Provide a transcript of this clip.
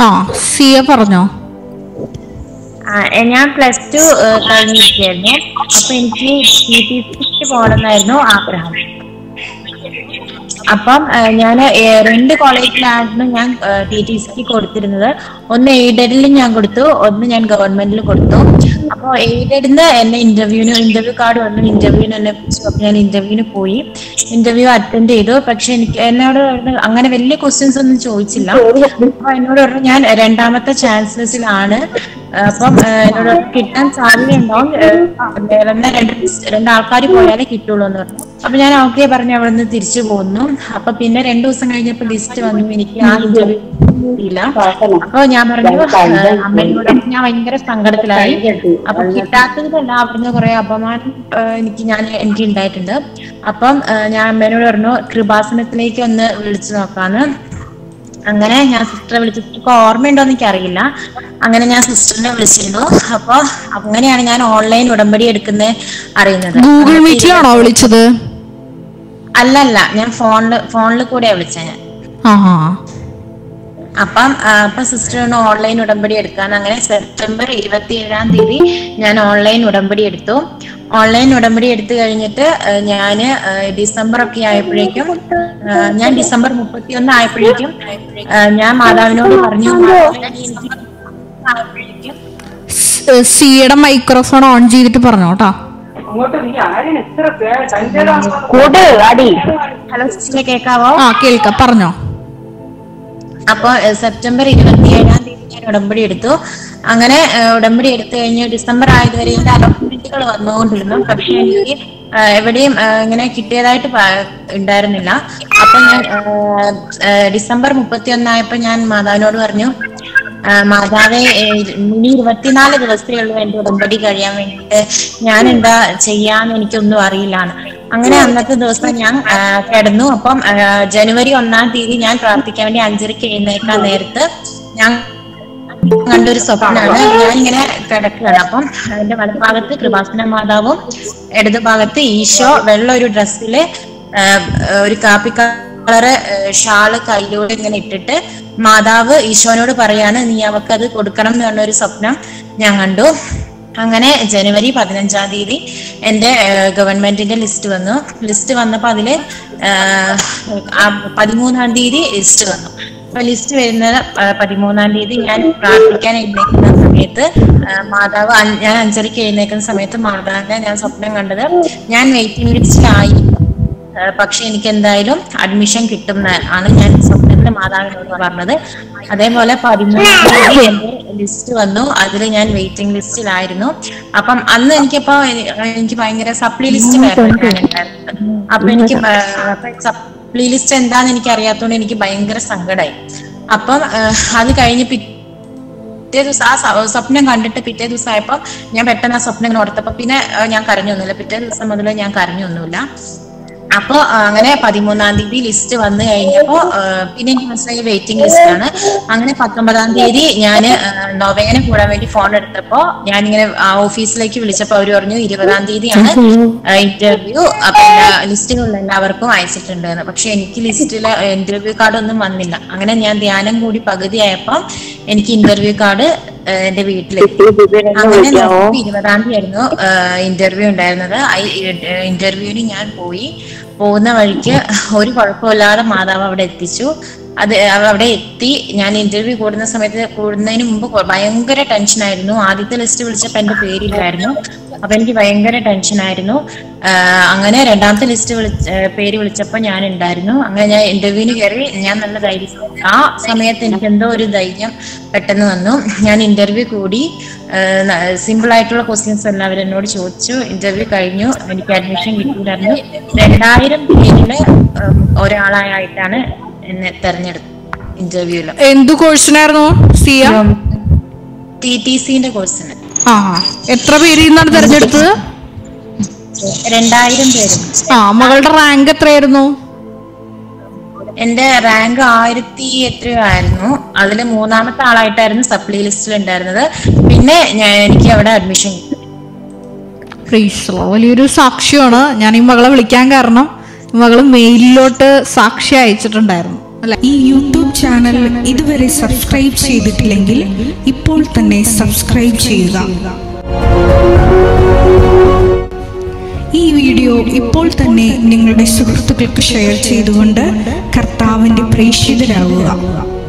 ആ സിയ പറഞ്ഞോ ആ, എ- ഞാൻ പ്ലസ് ടു കഴിഞ്ഞിരിക്കുകയായിരുന്നു അപ്പൊ എനിക്ക് ടി ടി സിക്ക് പോകണമെന്നായിരുന്നു ആഗ്രഹം അപ്പം ഞാൻ രണ്ട് കോളേജിലായിരുന്നു ഞാൻ ടി ടി സിക്ക് കൊടുത്തിരുന്നത് ഒന്ന് എയ്ഡഡിൽ ഞാൻ കൊടുത്തു ഒന്ന് ഞാൻ ഗവൺമെന്റിൽ കൊടുത്തു അപ്പോൾ എയ്ഡഡിന് എന്നെ ഇന്റർവ്യൂവിന് ഇന്റർവ്യൂ കാർഡ് വന്നു ഇന്റർവ്യൂവിന് എന്നെ വിളിച്ചു അപ്പൊ ഞാൻ ഇന്റർവ്യൂവിന് പോയി ഇന്റർവ്യൂ അറ്റൻഡ് ചെയ്തു പക്ഷെ എനിക്ക് എന്നോട് പറഞ്ഞു, അങ്ങനെ വലിയ ക്വസ്റ്റ്യൻസ് ഒന്നും ചോദിച്ചില്ല അപ്പൊ എന്നോട് പറഞ്ഞു ഞാൻ രണ്ടാമത്തെ ചാൻസസിലാണ് അപ്പം ഏഹ്, എന്നോട് പറഞ്ഞു, കിട്ടാൻ സാധ്യതയുണ്ടാവും ഏഹ്, വേറെ രണ്ട് രണ്ടാൾക്കാർ പോയാലേ കിട്ടുള്ളൂ എന്ന് പറഞ്ഞു അപ്പൊ ഞാൻ ഓക്കെ പറഞ്ഞു അവിടെ നിന്ന് തിരിച്ചു പോന്നു അപ്പൊ പിന്നെ രണ്ടു ദിവസം കഴിഞ്ഞപ്പോ ലിസ്റ്റ് വന്നു എനിക്ക് ആ ഇന്റർവ്യൂ കിട്ടിയില്ല അപ്പൊ ഞാൻ പറഞ്ഞു ഏഹ്, അമ്മയോട് ഞാൻ ഭയങ്കര സങ്കടത്തിലായി അപ്പൊ കിട്ടാത്തതിലല്ല അവിടുന്ന് കുറെ അപമാനം ഏഹ്, എനിക്ക് ഞാൻ എനിക്ക് ഉണ്ടായിട്ടുണ്ട് അപ്പം ഏഹ്, ഞാൻ അമ്മേനോട് പറഞ്ഞു കൃപാസനത്തിലേക്ക് ഒന്ന് വിളിച്ചു നോക്കാന്ന് അങ്ങനെ ഞാൻ സിസ്റ്ററെ വിളിച്ചു സിസ്റ്റർക്ക് ഓർമ്മയുണ്ടോന്ന് എനിക്കറിയില്ല അങ്ങനെ ഞാൻ സിസ്റ്ററിനെ വിളിച്ചിരുന്നു അപ്പൊ അങ്ങനെയാണ് ഞാൻ ഓൺലൈൻ ഉടമ്പടി എടുക്കുന്നത് അറിയുന്നത് ഗൂഗിൾ മീറ്റിലാണോ വിളിച്ചത് അല്ലല്ല ഞാൻ ഫോണില് ഫോണിൽ കൂടെയാ വിളിച്ചത് ഞാൻ ആ ആ അപ്പം ആ, അപ്പൊ സിസ്റ്റർ ഓൺലൈൻ ഉടമ്പടി എടുക്കാൻ അങ്ങനെ സെപ്റ്റംബർ ഇരുപത്തി ഏഴാം തീയതി ഞാൻ ഓൺലൈൻ ഉടമ്പടി എടുത്തു ഓൺലൈൻ ഉടമ്പടി എടുത്തു കഴിഞ്ഞിട്ട് ആ, ഞാന് ആ, ഡിസംബർ ഒക്കെ ആയപ്പോഴേക്കും ആ, ഞാൻ ഡിസംബർ മുപ്പത്തി ഒന്ന് ആയപ്പോഴേക്കും ആ, ഞാൻ മാതാവിനോട് പറഞ്ഞു "മാതാവേ, എനിക്ക് ആയപ്പോഴേക്കും സ്- സിയുടെ മൈക്രോഫോൺ ഓൺ ചെയ്തിട്ട് പറഞ്ഞോ കേട്ടോ കൂട് അടി ഹലോ സിസ്റ്ററെ കേൾക്കാവോ ആ കേൾക്കാം പറഞ്ഞോ അപ്പൊ ഏഹ്, സെപ്റ്റംബർ ഇരുപത്തിയേഴാം തീയതി ഞാൻ ഉടമ്പടി എടുത്തു അങ്ങനെ ഏഹ്, ഉടമ്പടി എടുത്തു കഴിഞ്ഞ് ഡിസംബർ ആയതുവരെ എന്റെ അലോട്ട്മെന്റുകൾ വന്നുകൊണ്ടിരുന്നു പക്ഷെ എനിക്ക് ഏഹ്, എവിടെയും ഏഹ്, ഇങ്ങനെ കിട്ടിയതായിട്ട് പ- ഉണ്ടായിരുന്നില്ല അപ്പൊ ഞാൻ ഏഹ്, ഏഹ്, ഡിസംബർ മുപ്പത്തി ഒന്നായപ്പോ ഞാൻ മാതാവിനോട് പറഞ്ഞു ഏഹ്, മാതാവെ ഏഹ്, ഇനി ഇരുപത്തിനാല് ദിവസമേ ഉള്ളൂ എന്റെ ഉടമ്പടി കഴിയാൻ വേണ്ടിയിട്ട് ഞാൻ എന്താ ചെയ്യാന്ന് എനിക്കൊന്നും അറിയില്ലാന്ന് അങ്ങനെ അന്നത്തെ ദിവസം ഞാൻ ആ, കിടന്നു അപ്പം ആ, ജനുവരി ഒന്നാം തീയതി ഞാൻ പ്രാർത്ഥിക്കാൻ വേണ്ടി അഞ്ചരക്ക് എഴുന്നേക്കാൻ നേരത്ത് ഞാൻ കണ്ടൊരു സ്വപ്നമാണ് ഞാനിങ്ങനെ കിടക്കുകയാണ് അപ്പം അതിന്റെ വലഭാഗത്ത് കൃപാസന മാതാവും ഇടത് ഭാഗത്ത് ഈശോ വെള്ള ഒരു ഡ്രസ്സില് ഒരു കാപ്പി കളറ് ഷാള് കയ്യിലൂടെ ഇങ്ങനെ ഇട്ടിട്ട് മാതാവ് ഈശോനോട് പറയാണ് നീ അവക്ക് അത് കൊടുക്കണം എന്ന് പറഞ്ഞ ഒരു സ്വപ്നം ഞാൻ കണ്ടു അങ്ങനെ ജനുവരി പതിനഞ്ചാം തീയതി എന്റെ ഏഹ്, ഗവൺമെന്റിന്റെ ലിസ്റ്റ് വന്നു ലിസ്റ്റ് വന്നപ്പോ അതില് ഏഹ്, ആ പതിമൂന്നാം തീയതി ലിസ്റ്റ് വന്നു അപ്പൊ ലിസ്റ്റ് വരുന്നത് പ- പതിമൂന്നാം തീയതി ഞാൻ പ്രാർത്ഥിക്കാൻ എഴുന്നേക്കുന്ന സമയത്ത് ഏഹ്, മാതാവ് അഞ്ച്- ഞാൻ അഞ്ചരയ്ക്ക് എഴുന്നേക്കുന്ന സമയത്ത് മാതാവിനെ ഞാൻ സ്വപ്നം കണ്ടത് ഞാൻ വെയിറ്റിംഗ് ലിസ്റ്റിലായി ഏഹ് പക്ഷെ എനിക്ക് എന്തായാലും അഡ്മിഷൻ കിട്ടും എന്ന് ആണ് ഞാൻ സ്വപ്നത്തിൽ മാതാവിനോട് പറഞ്ഞത് അതേപോലെ പതിമൂന്നാം തീയതി എന്റെ ലിസ്റ്റ് വന്നു അതിൽ ഞാൻ വെയിറ്റിംഗ് ലിസ്റ്റിലായിരുന്നു അപ്പം അന്ന് എനിക്കിപ്പോ എനി- എനിക്ക് ഭയങ്കര സപ്ലി ലിസ്റ്റ് ഉണ്ടായിരുന്നത് അപ്പൊ എനിക്ക് സപ്ലി ലിസ്റ്റ് എന്താന്ന് എനിക്ക് അറിയാത്തതുകൊണ്ട് എനിക്ക് ഭയങ്കര സങ്കടമായി അപ്പം ഏഹ് അത് കഴിഞ്ഞ് പിറ്റേ പിറ്റേ ദിവസം ആ സ- സ്വപ്നം കണ്ടിട്ട് പിറ്റേ ദിവസം ആയപ്പോ ഞാൻ പെട്ടെന്ന് ആ സ്വപ്നം ഇങ്ങനെ ഓർത്തപ്പോ പിന്നെ ഏഹ്, ഞാൻ കരഞ്ഞൊന്നുമില്ല പിറ്റേ ദിവസം മുതൽ ഞാൻ കരഞ്ഞൊന്നുമില്ല അപ്പൊ ആ, അങ്ങനെ പതിമൂന്നാം തീയതി ലിസ്റ്റ് വന്നു കഴിഞ്ഞപ്പോ ആ, പിന്നെ എനിക്ക് മനസ്സിലായി വെയിറ്റിംഗ് ലിസ്റ്റ് ആണ് അങ്ങനെ പത്തൊമ്പതാം തീയതി ഞാൻ നൊവേന കൂടാൻ വേണ്ടി ഫോൺ എടുത്തപ്പോ ഞാനിങ്ങനെ ആ ഓഫീസിലേക്ക് വിളിച്ചപ്പോ അവര് പറഞ്ഞു ഇരുപതാം തീയതിയാണ് ഇന്റർവ്യൂ അപ്പൊ ലിസ്റ്റിലുള്ള എല്ലാവർക്കും അയച്ചിട്ടുണ്ട് എന്ന് പക്ഷെ എനിക്ക് ലിസ്റ്റില് ഇന്റർവ്യൂ കാർഡ് ഒന്നും വന്നില്ല അങ്ങനെ ഞാൻ ധ്യാനം കൂടി പകുതിയായപ്പോ എനിക്ക് ഇന്റർവ്യൂ കാർഡ് എന്റെ വീട്ടിലെത്തി അങ്ങനെ നോക്കുമ്പോ ഇരുപതാം തീയതി ആയിരുന്നു ഇന്റർവ്യൂ ഉണ്ടായിരുന്നത് ഇന്റർവ്യൂവിന് ഞാൻ പോയി പോകുന്ന വഴിക്ക് ഒരു കുഴപ്പമില്ലാതെ മാതാവ് അവിടെ എത്തിച്ചു അത് അവ അവിടെ എത്തി ഞാൻ ഇന്റർവ്യൂ കൂടുന്ന സമയത്ത് കൂടുന്നതിന് മുമ്പ് കൊ- ഭയങ്കര ടെൻഷനായിരുന്നു ആദ്യത്തെ ലിസ്റ്റ് വിളിച്ചപ്പോ എന്റെ പേരില്ലായിരുന്നു അപ്പൊ എനിക്ക് ഭയങ്കര ടെൻഷനായിരുന്നു ആഹ് അങ്ങനെ രണ്ടാമത്തെ ലിസ്റ്റ് വിളിച്ച ഏഹ് പേര് വിളിച്ചപ്പോ ഞാൻ ഉണ്ടായിരുന്നു അങ്ങനെ ഞാൻ ഇന്റർവ്യൂവിന് കയറി ഞാൻ നല്ല ധൈര്യം ആ സമയത്ത് എനിക്ക് എന്തോ ഒരു ധൈര്യം പെട്ടെന്ന് വന്നു ഞാൻ ഇന്റർവ്യൂ കൂടി സിമ്പിൾ ആയിട്ടുള്ള ക്വസ്റ്റ്യൻസ് എല്ലാം അവർ എന്നോട് ചോദിച്ചു ഇന്റർവ്യൂ കഴിഞ്ഞു എനിക്ക് അഡ്മിഷൻ കിട്ടിയില്ലായിരുന്നു രണ്ടായിരം പേരില് ഉം, ഒരാളായിട്ടാണ് എന്നെ തെരഞ്ഞെടുത്തത് ഇന്റർവ്യൂല് എന്തു കോഴ്സിനായിരുന്നു സിയ ടി ടി സിന്റെ കോഴ്സിന് ആ എത്ര പേരിൽ നിന്നാണ് തെരഞ്ഞെടുത്തത് രണ്ടായിരം പേര് ആ മകളുടെ റാങ്ക് എത്രയായിരുന്നു എന്റെ റാങ്ക് ആയിരത്തി എത്രയോ ആയിരുന്നു അതില് മൂന്നാമത്തെ ആളായിട്ടായിരുന്നു സപ്ലി ലിസ്റ്റിൽ ഉണ്ടായിരുന്നത് പിന്നെ ഞാൻ എനിക്ക് അവിടെ അഡ്മിഷൻ കിട്ടി പ്രീസ് വലിയൊരു സാക്ഷ്യമാണ് ഞാൻ ഈ മകളെ വിളിക്കാൻ കാരണം ഈ മകള് മെയിലിലോട്ട് സാക്ഷി അയച്ചിട്ടുണ്ടായിരുന്നു അല്ല ഈ യൂട്യൂബ് ചാനൽ ഇതുവരെ സബ്സ്ക്രൈബ് ചെയ്തിട്ടില്ലെങ്കിൽ ഇപ്പോൾ തന്നെ സബ്സ്ക്രൈബ് ചെയ്യുക ഈ വീഡിയോ ഇപ്പോൾ തന്നെ നിങ്ങളുടെ സുഹൃത്തുക്കൾക്ക് ഷെയർ ചെയ്തുകൊണ്ട് കർത്താവിൻ്റെ പ്രേക്ഷിതരാകുക